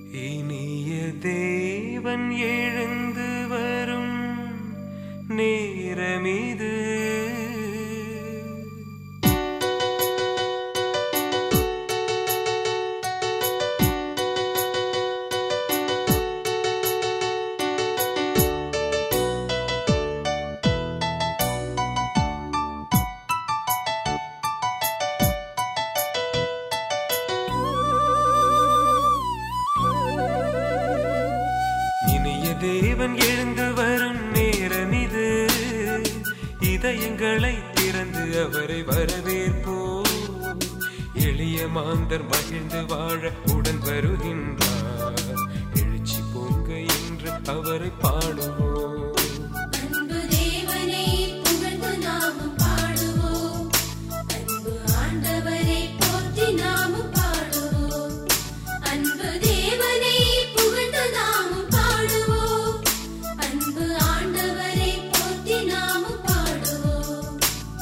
இனிய தேவன் எழுந்து வரும் நேரமிது இனிய தேவன் எழுந்து வரும் நேரமிது இதயங்களை திறந்து அவரை வரவேற்போம் எளிய மாந்தர் மகிழ்ந்து வாழ உடன் வருகின்றார் எழுச்சி பொங்க என்று அவரை பாடுவோம் அன்பு தேவனை புகழ்ந்து நாமும் பாடுவோம் அன்பு ஆண்டவரை போற்றி நாமும் பாடுவோம் அன்பு தேவனை புகழ்ந்து நாமும் பாடுவோம் அன்பு ஆண்டவரை போற்றி நாமும் பாடுவோம்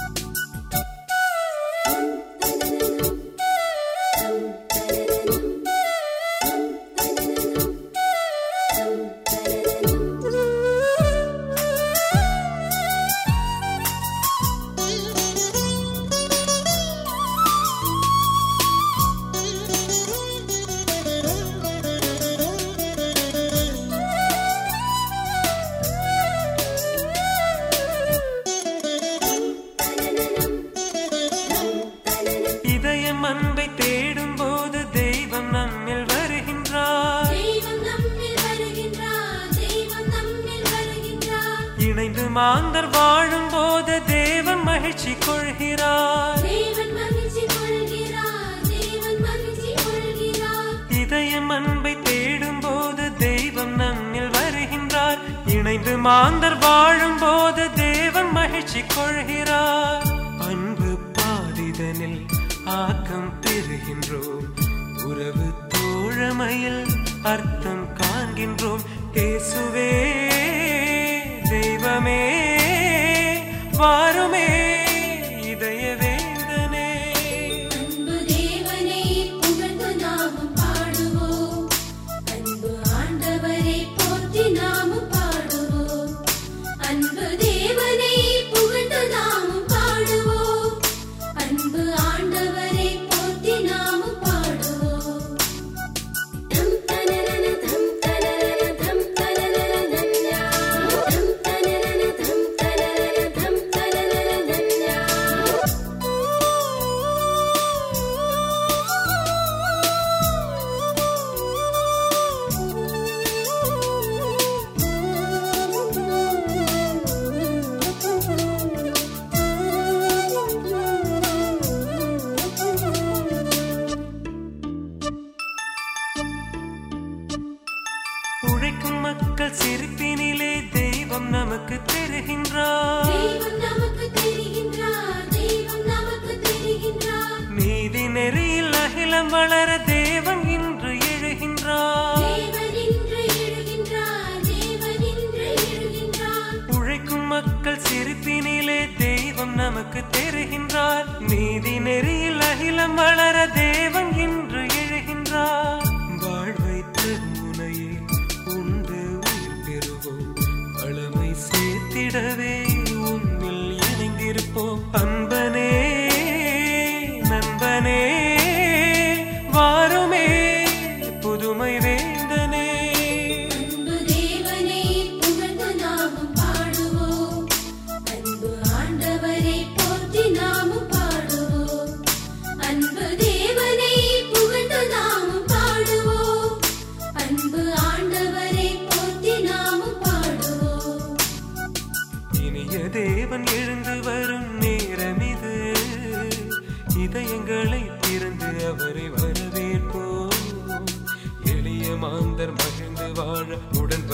இதயம் அன்பை தேடும் போது தெய்வம் நம்மில் வருகின்றார் தெய்வம் நம்மில் வருகின்றார் தெய்வம் நம்மில் வருகின்றார் இணைந்து மாந்தர் வாழும் போது தேவன் மகிழ்ச்சி கொள்கிறார் தேவன் மகிழ்ச்சி கொள்கிறார் தேவன் மகிழ்ச்சி கொள்கிறார் இதயம் அன்பை தேடும் போது தெய்வம் நம்மில் வருகின்றார் இணைந்து மாந்தர் வாழும் போது தேவன் மகிழ்ச்சி கொள்கிறார் அன்பு பாதிதனில் ஆக்கம் பெறுகின்றோம் உறவு தோழமையில் அர்த்தம் காண்கின்றோம் இயேசுவே தெய்வமே வாருமே இதய வேந்தனே அன்பு தேவனை புகழ்ந்து நாமும் பாடுவோம் அன்பு ஆண்டவரை போற்றி நாமும் பாடுவோம் அன்பு தேவனை புகழ்ந்து நாமும் பாடுவோம் அன்பு ஆண்டவரை போற்றி நாமும் பாடுவோம் தம் தனனன தம் தனனன தம் தனனன தன்யா தம் தனனன தம் தனனன தம் தனனன தன்யா உழைக்கும் மக்கள் சிரிப்பினிலே தெய்வம் நமக்கு தெரிகின்றார் தெய்வம் நமக்கு தெரிகின்றார் தெய்வம் நமக்கு தெரிகின்றார் நீதி நெறியில் அகிலம் வளர தேவன் இன்று எழுகின்றார் தேவன் இன்று எழுகின்றார் தேவன் இன்று எழுகின்றார் உழைக்கும் மக்கள் சிரிப்பினிலே தெய்வம் நமக்கு தெரிகின்றார் நீதி நெறியில் அகிலம் வளர தேவன் இன்று எழுகின்றார் வாழ்வை திருமுனையே உண்டு உயிர் பெறுவோம் வளமை சேர்த்திடவே உன்னில் இணைந்திருப்போம் அன்பனே நண்பனே வாருமே புதுமை வேந்தனே அன்பு தேவனை புகழ்ந்து நாமும் பாடுவோம் அன்பு ஆண்டவரை போற்றி நாமும் பாடுவோம் அன்பு தேவனை புகழ்ந்து நாமும் பாடுவோம் அன்பு ஆண்டவரை போற்றி நாமும் பாடுவோம் இனிய தேவன் எழுந்து வரும் நேரம் இது இதயங்களை திறந்து அவரை வரவேற்போம் எளிய மாந்தர் மகிழ்ந்து வாழ உடன்